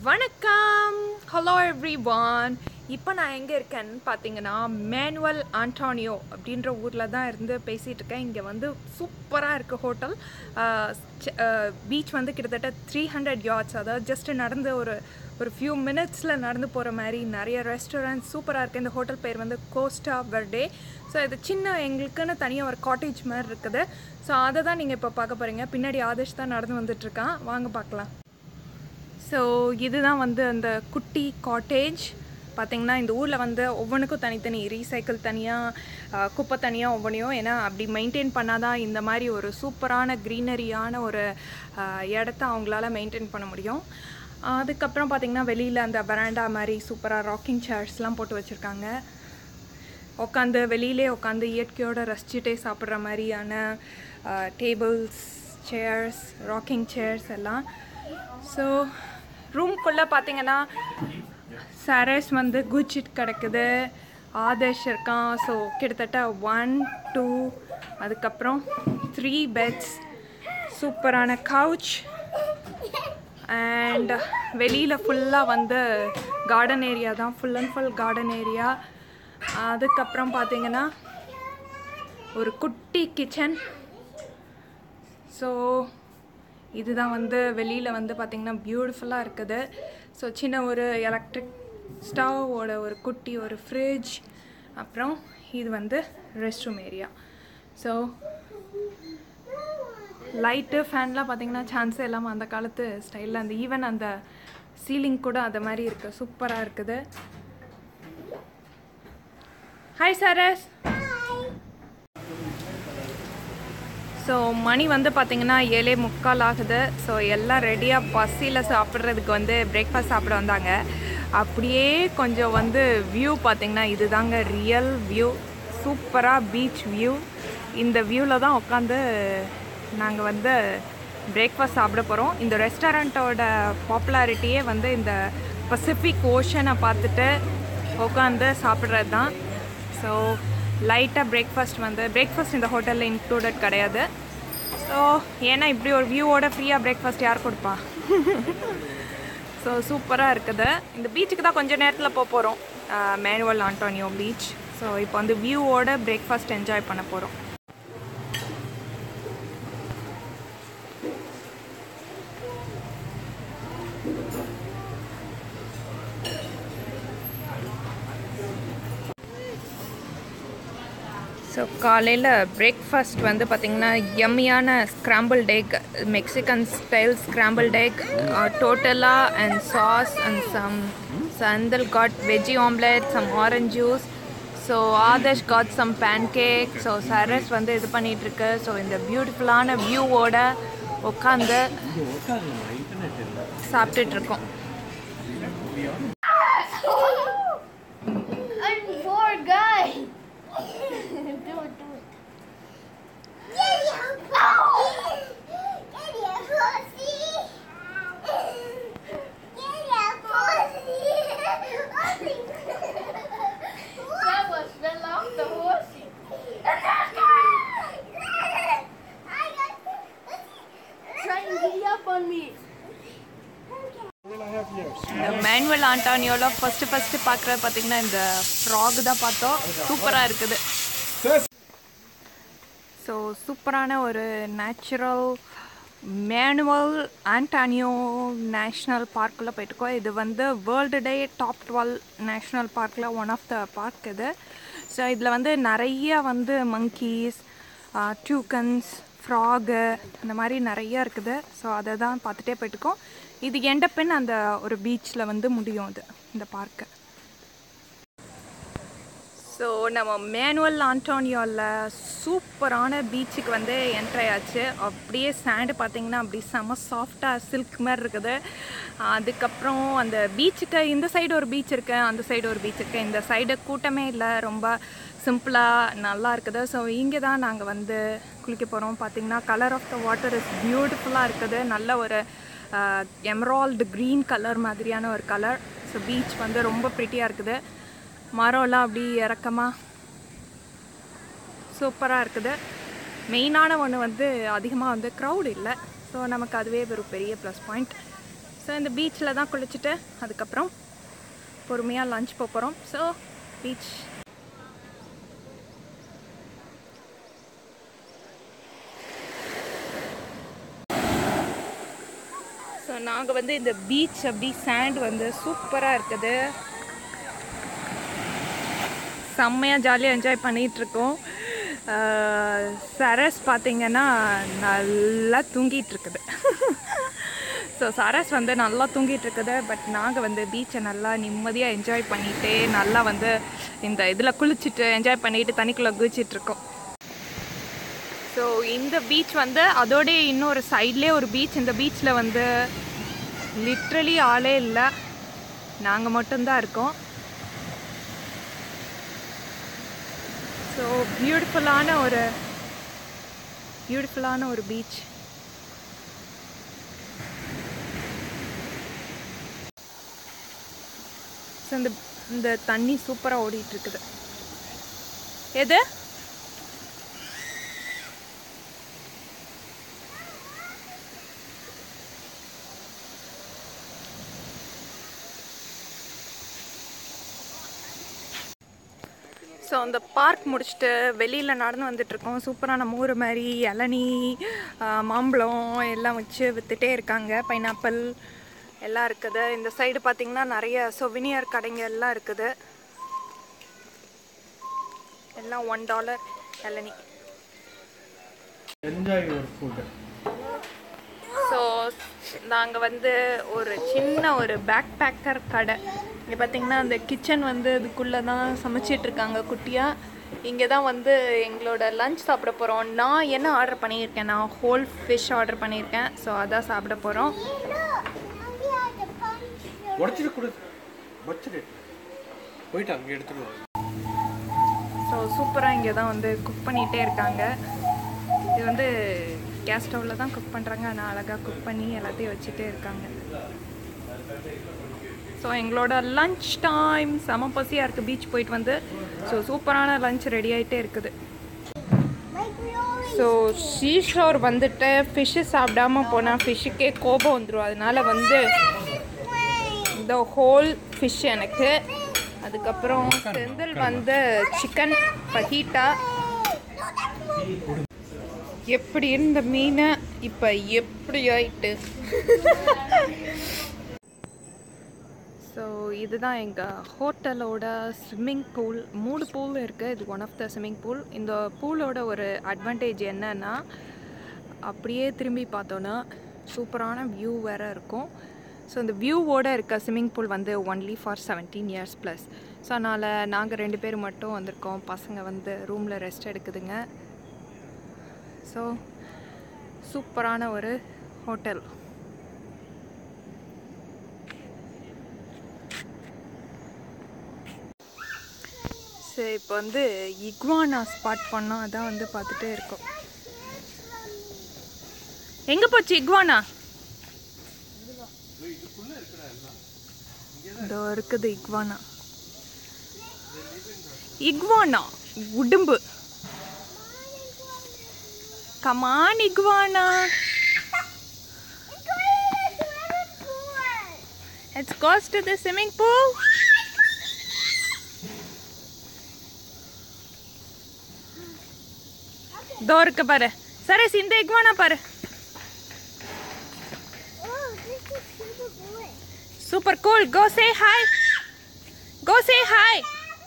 வணக்கம் hello every one இப்போ நான் எங்கே இருக்கேன்னு பார்த்தீங்கன்னா மேனுவல் ஆண்டானியோ அப்படின்ற ஊரில் தான் இருந்து பேசிகிட்டு இருக்கேன் இங்கே வந்து சூப்பராக இருக்குது ஹோட்டல் பீச் வந்து கிட்டத்தட்ட த்ரீ ஹண்ட்ரட் யார்ட்ஸ் அதாவது ஜஸ்ட் நடந்து ஒரு ஒரு ஃபியூ மினிட்ஸில் நடந்து போகிற மாதிரி நிறைய ரெஸ்டாரண்ட் சூப்பராக இருக்குது இந்த ஹோட்டல் பேர் வந்து கோஸ்டா வர்டே ஸோ இது சின்ன எங்களுக்குன்னு தனியாக ஒரு காட்டேஜ் மாதிரி இருக்குது ஸோ அதை தான் நீங்கள் இப்போ பார்க்க போகிறீங்க பின்னாடி ஆதேஷ் தான் நடந்து வந்துட்டுருக்கான் வாங்க பார்க்கலாம் ஸோ இதுதான் வந்து அந்த குட்டி காட்டேஜ் பார்த்தீங்கன்னா இந்த ஊரில் வந்து ஒவ்வொன்றுக்கும் தனித்தனி ரீசைக்கிள் தனியாக குப்பை தனியாக ஒவ்வொன்றையும் ஏன்னா அப்படி மெயின்டைன் பண்ணாதான் இந்த மாதிரி ஒரு சூப்பரான க்ரீனரியான ஒரு ஆஹ், இடத்த அவங்களால மெயின்டைன் பண்ண முடியும் அதுக்கப்புறம் பார்த்திங்கன்னா வெளியில் அந்த பராண்டா மாதிரி சூப்பராக ராக்கிங் சேர்ஸ்லாம் போட்டு வச்சுருக்காங்க உட்காந்து வெளியிலே உட்காந்து இயற்கையோடு ரசிச்சுட்டே சாப்பிட்ற மாதிரியான டேபிள்ஸ் சேர்ஸ் ராக்கிங் சேர்ஸ் எல்லாம் ஸோ ரூம்குள்ளே பார்த்தீங்கன்னா சரஸ் வந்து குச்சிட் கிடக்குது ஆதர்ஷ் இருக்கான் ஸோ கிட்டத்தட்ட ஒன் டூ அதுக்கப்புறம் த்ரீ பெட்ஸ் சூப்பரான கவுச் அண்ட் வெளியில் ஃபுல்லாக வந்து கார்டன் ஏரியா தான் full and full garden area அதுக்கப்புறம் பார்த்தீங்கன்னா ஒரு குட்டி கிச்சன் ஸோ இதுதான் வந்து வெளியில் வந்து பார்த்திங்கன்னா பியூட்டிஃபுல்லாக இருக்குது ஸோ சின்ன ஒரு எலக்ட்ரிக் ஸ்டவ்வோட ஒரு குட்டி ஒரு ஃப்ரிட்ஜ் அப்புறம் இது வந்து rest room area so light ஃபேன்லாம் பார்த்தீங்கன்னா சான்ஸே இல்லாமல் அந்த காலத்து ஸ்டைலில் அந்த ஈவன் அந்த சீலிங் கூட அந்த மாதிரி இருக்குது சூப்பராக இருக்குது ஹாய் சரஸ் ஸோ மணி வந்து பார்த்தீங்கன்னா ஏழே முக்கால் ஆகுது ஸோ எல்லாம் ரெடியாக பசியில் சாப்பிட்றதுக்கு வந்து பிரேக்ஃபாஸ்ட் சாப்பிட வந்தாங்க அப்படியே கொஞ்சம் வந்து வியூ பார்த்தீங்கன்னா இதுதாங்க ரியல் வியூ சூப்பராக பீச் வியூ இந்த வியூவில் தான் உட்காந்து நாங்கள் வந்து பிரேக்ஃபாஸ்ட் சாப்பிட போகிறோம் இந்த ரெஸ்டாரண்ட்டோட பாப்புலாரிட்டியே வந்து இந்த பசிபிக் ஓஷனை பார்த்துட்டு உட்காந்து சாப்பிட்றது தான் ஸோ லைட்டாக பிரேக்ஃபாஸ்ட் வந்து பிரேக்ஃபாஸ்ட் இந்த ஹோட்டலில் இன்க்ளூடட் கிடையாது ஸோ ஏன்னா இப்படி ஒரு வியூவோட ஃப்ரீயாக பிரேக்ஃபாஸ்ட் யார் கொடுப்பா ஸோ சூப்பராக இருக்குது இந்த பீச்சுக்கு தான் கொஞ்சம் நேரத்தில் போக போகிறோம் மேனுவல் ஆண்டோனியோ பீச் ஸோ இப்போ வந்து வியூவோட பிரேக்ஃபாஸ்ட் என்ஜாய் பண்ண போகிறோம் ஸோ காலையில் பிரேக்ஃபாஸ்ட் வந்து பார்த்திங்கன்னா யம்மியான scrambled egg Mexican style scrambled egg டோட்டலாக அண்ட் சாஸ் அண்ட் சம் சந்தல் got veggie omelette some orange juice so Adarsh got some pancake so Saras வந்து இது பண்ணிகிட்ருக்கு ஸோ இந்த பியூட்டிஃபுல்லான வியூவோட உட்காந்து சாப்பிட்டுட்ருக்கோம் I'm poor guy. do it, do it. That was fell off the horsey. Try and giddy up on me. இந்த Manuel ஆண்டானியோவில் ஃபஸ்ட்டு ஃபஸ்ட்டு பார்க்குறது பார்த்தீங்கன்னா இந்த ஃப்ராக் தான் பார்த்தோம் சூப்பராக இருக்குது ஸோ சூப்பரான ஒரு நேச்சுரல் மேனுவல் ஆண்டானியோ நேஷ்னல் பார்க்கில் போயிட்டுருக்கோம் இது வந்து world day top twelve national பார்க்கில் ஒன் ஆஃப் த பார்க் இது ஸோ இதில் வந்து நிறைய வந்து மங்கீஸ் டியூக்கன்ஸ் ஃப்ராகு இந்த மாதிரி நிறைய இருக்குது ஸோ அதை தான் பார்த்துட்டே போயிட்டுருக்கோம் இது எண்ட பெண் அந்த ஒரு பீச்சில் வந்து முடியும் அது இந்த பார்க்கு ஸோ நம்ம மேனுவல் ஆண்டோனியோவில் சூப்பரான பீச்சுக்கு வந்து என்ட்ரி ஆச்சு அப்படியே சாண்டு பார்த்தீங்கன்னா அப்படி செம சாஃப்டாக சில்க் மாதிரி இருக்குது அதுக்கப்புறம் அந்த பீச்சுக்கு இந்த சைடு ஒரு பீச் இருக்கு அந்த சைடு ஒரு பீச் இருக்கு இந்த சைடு கூட்டமே இல்லை ரொம்ப சிம்பிளாக நல்லா இருக்குது ஸோ இங்கே தான் நாங்கள் வந்து குளிக்க போகிறோம் பார்த்தீங்கன்னா colour of the water is பியூட்டிஃபுல்லாக இருக்குது நல்ல ஒரு எமரால்டு க்ரீன் கலர் மாதிரியான ஒரு கலர் ஸோ பீச் வந்து ரொம்ப ப்ரிட்டியாக இருக்குது மரம்லாம் அப்படி இறக்கமாக சூப்பராக இருக்குது மெயினான ஒன்று வந்து அதிகமாக வந்து க்ரௌட் இல்லை ஸோ நமக்கு அதுவே ஒரு பெரிய ப்ளஸ் பாயிண்ட் ஸோ இந்த பீச்சில் தான் குளிச்சுட்டு அதுக்கப்புறம் பொறுமையாக லஞ்ச் போக போகிறோம் ஸோ பீச் ஸோ நாங்கள் வந்து இந்த பீச் அப்படி சாண்ட் வந்து சூப்பராக இருக்குது செம்மையாக ஜாலியாக என்ஜாய் பண்ணிகிட்ருக்கோம் சரஸ் பார்த்தீங்கன்னா நல்லா தூங்கிட்டு இருக்குது ஸோ சரஸ் வந்து நல்லா தூங்கிட்டு இருக்குது பட் நாங்கள் வந்து பீச்சை நல்லா நிம்மதியாக என்ஜாய் பண்ணிட்டு நல்லா வந்து இந்த இதில் குளிச்சுட்டு என்ஜாய் பண்ணிட்டு தண்ணிக்குள்ளே குதிச்சிட்டு இருக்கோம் ஸோ இந்த பீச் வந்து அதோடைய இன்னொரு சைட்லேயே ஒரு பீச் இந்த பீச்சில் வந்து லிட்ரலி ஆளே இல்லை நாங்கள் மட்டும்தான் இருக்கோம் ஸோ பியூட்டிஃபுல்லான ஒரு பியூட்டிஃபுல்லான ஒரு பீச் ஸோ இந்த இந்த தண்ணி சூப்பராக ஓடிட்டு இருக்குது எது ஸோ அந்த பார்க் முடிச்சுட்டு வெளியில் நடந்து வந்துட்டுருக்கோம் சூப்பரான மோர் மாதிரி இளநீ ஆ, மாம்பழம் எல்லாம் வச்சு விற்றுட்டே இருக்காங்க பைனாப்பிள் எல்லாம் இருக்குது இந்த சைடு பார்த்திங்கன்னா நிறைய சொவினியர் கடைங்க எல்லாம் இருக்குது எல்லாம் ஒன் டாலர் இளநீ என்ஜாய் யுவர் ஃபுட் ஸோ நாங்கள் வந்து ஒரு சின்ன ஒரு பேக் பேக்கர் கடை இங்கே பார்த்தீங்கன்னா அந்த கிச்சன் வந்து இதுக்குள்ளே தான் சமைச்சிட்டு இருக்காங்க குட்டியாக இங்கே தான் வந்து எங்களோட லஞ்ச் சாப்பிட போகிறோம் நான் என்ன ஆர்டர் பண்ணியிருக்கேன் நான் ஹோல் ஃபிஷ் ஆர்டர் பண்ணியிருக்கேன் ஸோ அதான் சாப்பிட போகிறோம் உடச்சிட்டு கொடு வச்சுட்டு போயிட்டு அங்கே எடுத்துட்டு வா ஸோ சூப்பராக இங்கே தான் வந்து குக் பண்ணிகிட்டே இருக்காங்க இது வந்து கேஸ் ஸ்டவ்வில் தான் குக் பண்ணுறாங்க ஆனால் அழகாக குக் பண்ணி எல்லாத்தையும் வச்சுட்டே இருக்காங்க ஸோ எங்களோட லஞ்ச் டைம் செம பசியாக இருக்குது பீச் போயிட்டு வந்து ஸோ சூப்பரான லஞ்ச் ரெடி ஆகிட்டே இருக்குது ஸோ ஷீஷோர் வந்துட்டு ஃபிஷ்ஷு சாப்பிடாம போனால் ஃபிஷ்ஷுக்கே கோபம் வந்துடும் அதனால வந்து இந்த ஹோல் ஃபிஷ் எனக்கு அதுக்கப்புறம் செந்தில் வந்து சிக்கன் ஃபஹீட்டா எப்படி இருந்த மீனை இப்போ எப்படி ஆயிட்டு ஸோ இதுதான் எங்கள் ஹோட்டலோட ஸ்விம்மிங் பூல் மூணு பூல் இருக்குது இது one of the swimming pool இந்த பூலோட ஒரு அட்வான்டேஜ் என்னன்னா அப்படியே திரும்பி பார்த்தோன்னா சூப்பரான வியூ வேறு இருக்கும் ஸோ இந்த வியூவோட இருக்க ஸ்விம்மிங் பூல் வந்து only for seventeen years plus so அதனால் நாங்கள் ரெண்டு பேர் மட்டும் வந்திருக்கோம் பசங்க வந்து ரூமில் ரெஸ்ட் எடுக்குதுங்க ஸோ சூப்பரான ஒரு ஹோட்டல் சரி இப்போ வந்து இக்வானா ஸ்பாட் பண்ணோம் அதான் வந்து பார்த்துட்டே இருக்கோம் எங்கே போச்சு இக்வானா இதோ இருக்குது இக்வானா இக்வானா உடும்பு come on iguana Let's go to the swimming pool. தோ இருக்கு பாரு சரி இந்த இக்வானா பாரு super cool go say hi go say hi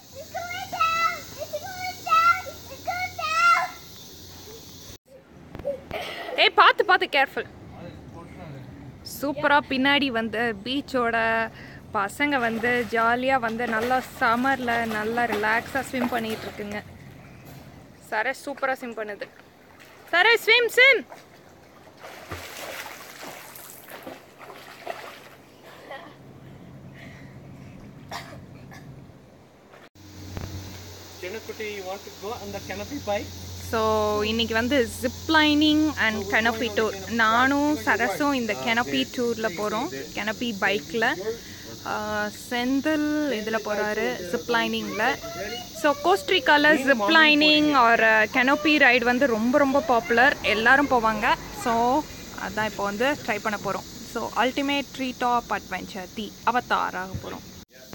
ஏய் பார்த்து பார்த்து கேர்ஃபுல் சூப்பராக பின்னாடி வந்து பீச்சோட பசங்க வந்து ஜாலியாக வந்து நல்லா சம்மரில் நல்லா ரிலாக்ஸாக ஸ்விம் பண்ணிட்டு இருக்குங்க சரே சூப்பராக ஸ்விம் பண்ணுது சரே ஸ்விம் ஸ்விம் சின்னக்குட்டி வாண்ட் டு கோ அந்த கெனப்பி பாய் ஸோ இன்னைக்கு வந்து zip lining and canopy tour நானும் சரஸும் இந்த கெனப்பி டூரில் போகிறோம் கெனப்பி பைக்கில் செந்தில் இதில் போகிறாரு ஜிப் லைனிங்கில் ஸோ கோஸ்ட்ரிக்காவில் zip lining or canopy ride வந்து ரொம்ப ரொம்ப பாப்புலர் எல்லாரும் போவாங்க ஸோ அதான் இப்போ வந்து ட்ரை பண்ண போகிறோம் so ultimate tree top adventure the Avatar ஆக போகிறோம்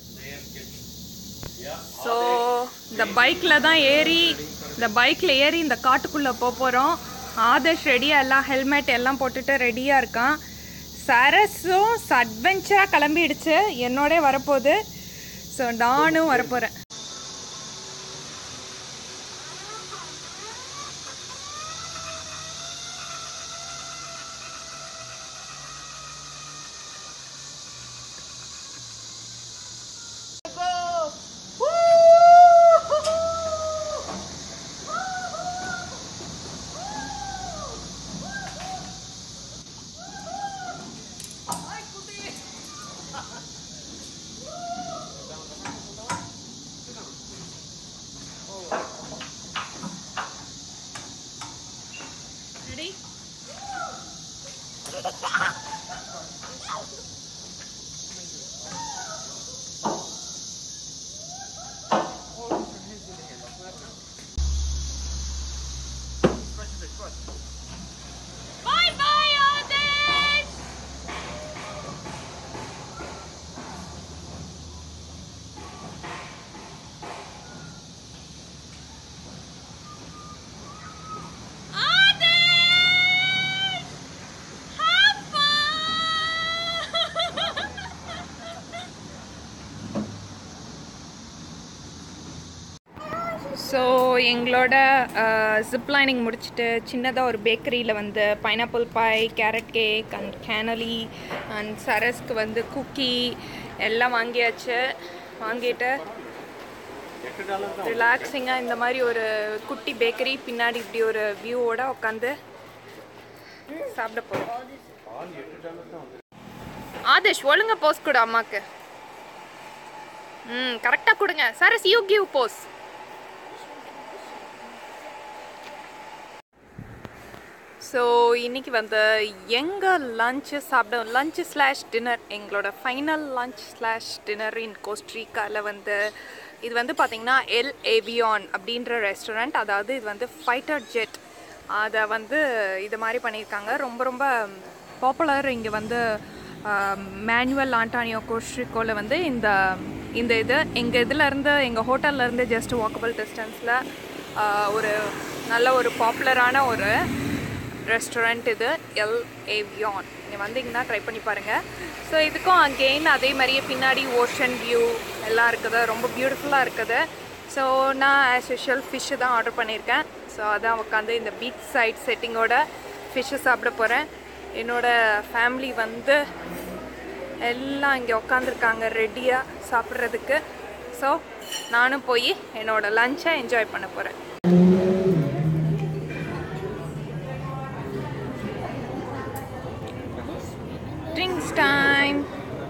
ஸோ இந்த பைக்கில் தான் ஏறி இந்த பைக்கில் ஏறி இந்த காட்டுக்குள்ளே போக போகிறோம் ஆதர்ஷ் ரெடியாக எல்லாம் ஹெல்மெட் எல்லாம் போட்டுட்டு ரெடியாக இருக்கான் சரஸும் அட்வென்ச்சராக கிளம்பிடுச்சு என்னோட வரப்போகுது ஸோ நானும் வரப்போகிறேன் ready Bye bye, Adesh! Adesh! Have so எங்களோட ஜிப் லைனிங் முடிச்சுட்டு சின்னதாக ஒரு பேக்கரியில் வந்து pineapple pie carrot cake and cannoli and சரஸ்க்கு வந்து குக்கி எல்லாம் வாங்கியாச்சு வாங்கிட்டு எட்டு டாலர் தான் ரிலாக்ஸிங்காக இந்த மாதிரி ஒரு குட்டி பேக்கரி பின்னாடி இப்படி ஒரு வியூவோட உட்காந்து சாப்பிட போகிறோம் பால் எட்டு டாலர் தான் வந்து ஆதேஷ் ஒழுங்கா போஸ் கொடு அம்மாக்கு ம் கரெக்டாக கொடுங்க Saras you give pose so இன்னைக்கு வந்து எங்கள் லஞ்சு சாப்பிட லஞ்சு ஸ்லாஷ் டின்னர் எங்களோட final lunch slash dinner in கோஸ்ட்ரிக்காவில் வந்து இது வந்து பார்த்திங்கன்னா எல் ஏவியான் அப்படின்ற ரெஸ்டாரண்ட் அதாவது இது வந்து ஃபைட்டர் ஜெட் அதை வந்து இது மாதிரி பண்ணியிருக்காங்க ரொம்ப ரொம்ப பாப்புலர் இங்கே வந்து மேனுவல் ஆண்டானியோ கோஸ்ட்ரிக்கோவில் வந்து இந்த இந்த இது எங்கள் இதுலேருந்து எங்கள் ஹோட்டல்லேருந்து ஜஸ்ட் வாக்கபிள் டிஸ்டன்ஸில் ஒரு நல்ல ஒரு பாப்புலரான ஒரு ரெஸ்டாரண்ட் இது எல் ஏவியான் நீங்கள் வந்தீங்கன்னா ட்ரை பண்ணி பாருங்கள் ஸோ இதுக்கும் அகெயின் அதே மாதிரியே பின்னாடி ஓஷன் வியூ எல்லாம் இருக்குது ரொம்ப பியூட்டிஃபுல்லாக இருக்குது ஸோ நான் ஆஸ் யூஷுவல் ஃபிஷ்ஷு தான் ஆர்டர் பண்ணியிருக்கேன் ஸோ அதான் உட்காந்து இந்த பீச் சைட் செட்டிங்கோட ஃபிஷ்ஷு சாப்பிட போகிறேன் என்னோடய ஃபேமிலி வந்து எல்லாம் இங்கே உட்காந்துருக்காங்க ரெடியாக சாப்பிட்றதுக்கு ஸோ நானும் போய் என்னோடய லஞ்சை என்ஜாய் பண்ண போகிறேன் drinks time.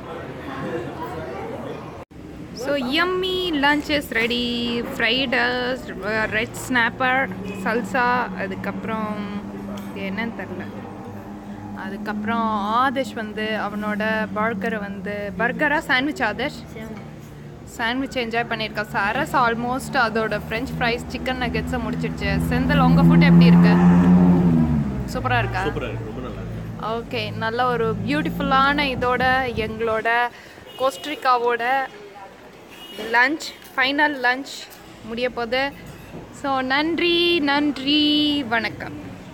So yummy lunch is ready. Fried uh, red snapper, salsa, அதுக்கப்புறம் இது என்னன்னு தெரில அதுக்கப்புறம் ஆதேஷ் வந்து அவனோட பர்கரை வந்து பர்கரா சாண்ட்விச் ஆதேஷ் சாண்ட்விச் என்ஜாய் பண்ணியிருக்கான் சரஸ் ஆல்மோஸ்ட் அதோட ஃப்ரெஞ்ச் ஃப்ரைஸ் சிக்கன் நகெட்ஸை முடிச்சிடுச்சு செந்தில் உங்கள் ஃபுட் எப்படி இருக்கு சூப்பராக இருக்கா சூப்பராக இருக்கு ரொம்ப நல்லா இருக்கு ஓகே நல்ல ஒரு பியூட்டிஃபுல்லான இதோட எங்களோட கோஸ்ட்ரிக்காவோட லஞ்ச் ஃபைனல் லஞ்ச் முடிய போகுது ஸோ நன்றி நன்றி வணக்கம்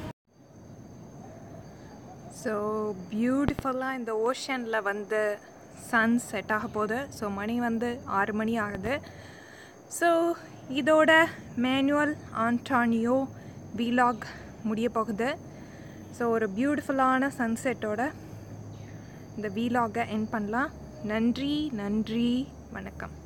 ஸோ பியூட்டிஃபுல்லாக இந்த ஓஷனில் வந்து சன் செட் ஆக போகுது ஸோ மணி வந்து ஆறு மணி ஆகுது ஸோ இதோட மேனுவல் ஆண்டானியோ வீலாக் முடிய போகுது ஸோ ஒரு பியூட்டிஃபுல்லான சன்செட்டோட இந்த வீலாகை என் பண்ணலாம் நன்றி நன்றி வணக்கம்